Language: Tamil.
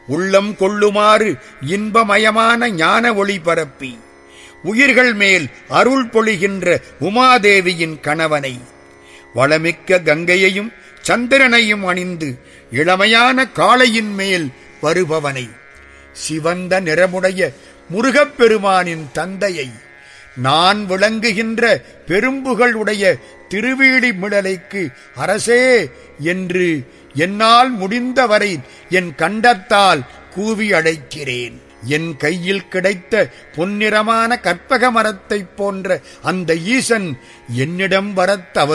உள்ளம் கொள்ளுமாறு இன்பமயமான ஞான ஒளி பரப்பி உயிர்கள் மேல் அருள் பொழிகின்ற உமாதேவியின் கணவனை வளமிக்க கங்கையையும் சந்திரனையும் அணிந்து இளமையான காளையின் மேல் வருபவனை சிவந்த நிறமுடைய முருகப்பெருமானின் தந்தையை நான் விளங்குகின்ற பெரும்புகள் உடைய திருவீழி மிடலைக்கு அரசே என்று என்னால் முடிந்தவரை என் கண்டத்தால் கூவி அழைக்கிறேன் என் கையில் கிடைத்த பொன்னிறமான கற்பக மரத்தைப் போன்ற அந்த ஈசன் என்னிடம் வரத் தவறு